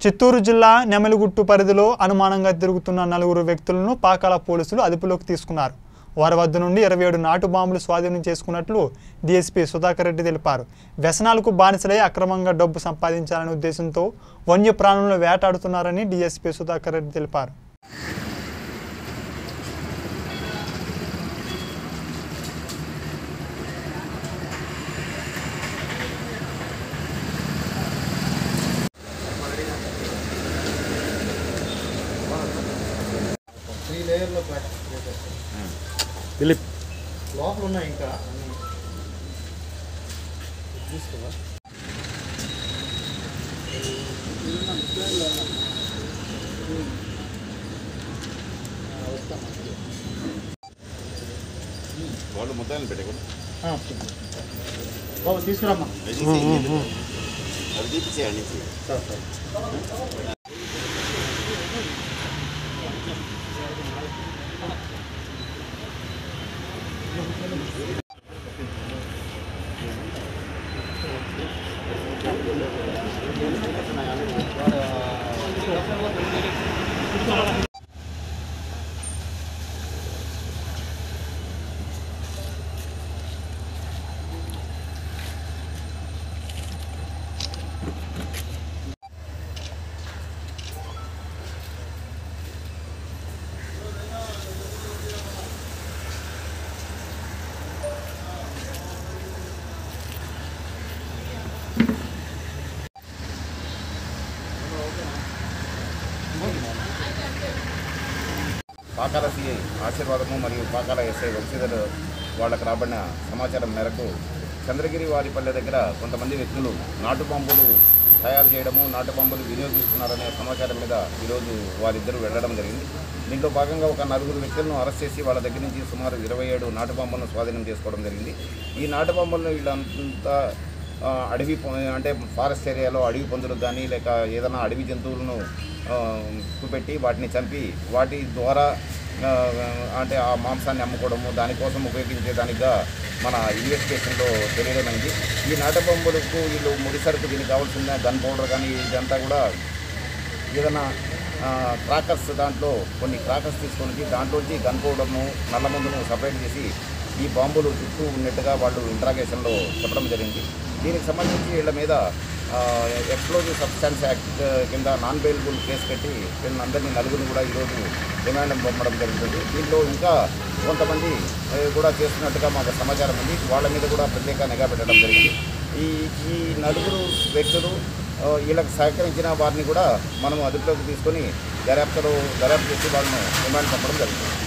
చిత్తూరు జిల్లా నెమలిగుట్టు పరిధిలో అనుమానంగా తిరుగుతున్న నలుగురు వ్యక్తులను పాకాల పోలీసులు అదుపులోకి తీసుకున్నారు వారి వద్ద నుండి ఇరవై ఏడు నాటు బాంబులు స్వాధీనం చేసుకున్నట్లు డీఎస్పీ సుధాకర్ రెడ్డి తెలిపారు వ్యసనాలకు బానిసలై అక్రమంగా డబ్బు సంపాదించాలనే ఉద్దేశంతో వన్య ప్రాణులను వేటాడుతున్నారని డీఎస్పీ సుధాకర్ రెడ్డి తెలిపారు త్రీ లేయర్లో ప్యాక్ చేసేస్తాం దిలీప్ లోపల ఉన్నాయి ఇంకా అన్ని తీసుకోవా వాళ్ళు ముద్దాయిని పెట్టకూడదు బాబు తీసుకురామ్మా అది తీపిచ్చేయండి సార్ సార్ పాకాల సిఐ ఆశీర్వాదము మరియు పాకాల ఎస్ఐ వంశీధర్ వాళ్ళకు రాబడిన సమాచారం మేరకు చంద్రగిరి వారిపల్లె దగ్గర కొంతమంది వ్యక్తులు నాటు బాంబులు తయారు చేయడము నాటు బాంబులు వినియోగిస్తున్నారనే సమాచారం మీద ఈరోజు వారిద్దరూ వెళ్ళడం జరిగింది దీంట్లో భాగంగా ఒక నలుగురు వ్యక్తులను అరెస్ట్ చేసి వాళ్ళ దగ్గర నుంచి సుమారు ఇరవై ఏడు నాటు బాంబులను స్వాధీనం చేసుకోవడం జరిగింది ఈ నాటు బాంబులను వీళ్ళంతా ఆ, అడవి ప- అంటే ఫారెస్ట్ ఏరియాలో అడవి పందులకు కానీ లేక ఏదైనా అడవి జంతువులను ఆ, చూపెట్టి వాటిని చంపి వాటి ద్వారా ఆ, అంటే ఆ మాంసాన్ని అమ్ముకోవడము దానికోసం ఉపయోగించే దానిగా మన ఇన్వెస్టిగేషన్లో తెలియడమైంది ఈ నాట బొమ్మలకు వీళ్ళు ముడి సరుకు దీనికి కావాల్సిన గన్ పౌడర్ కానీ ఇదంతా కూడా ఏదైనా క్రాకర్స్ దాంట్లో కొన్ని క్రాకర్స్ తీసుకొని దాంట్లోంచి గన్ పౌడర్ను నల్ల మందును సపరేట్ చేసి ఈ బాంబులు చుట్టూ ఉన్నట్టుగా వాళ్ళు ఇంట్రాగేషన్లో చెప్పడం జరిగింది దీనికి సంబంధించి వీళ్ళ మీద ఎక్స్ప్లోజివ్ సబ్స్టాన్స్ యాక్ట్ కింద నాన్ బెయిలబుల్ కేసు పెట్టి వీళ్ళందరినీ నలుగురిని కూడా ఈరోజు రిమాండ్ పంపడం జరుగుతుంది దీంట్లో ఇంకా కొంతమంది ఆ, కూడా చేస్తున్నట్టుగా మాకు సమాచారం ఉంది వాళ్ళ మీద కూడా ప్రత్యేక నిఘా పెట్టడం జరిగింది ఈ ఈ నలుగురు వ్యక్తులు ఆ, వీళ్ళకి సహకరించిన వారిని కూడా మనం అదుపులోకి తీసుకొని దర్యాప్తులో దర్యాప్తు చేసి వాళ్ళను రిమాండ్ పంపడం జరుగుతుంది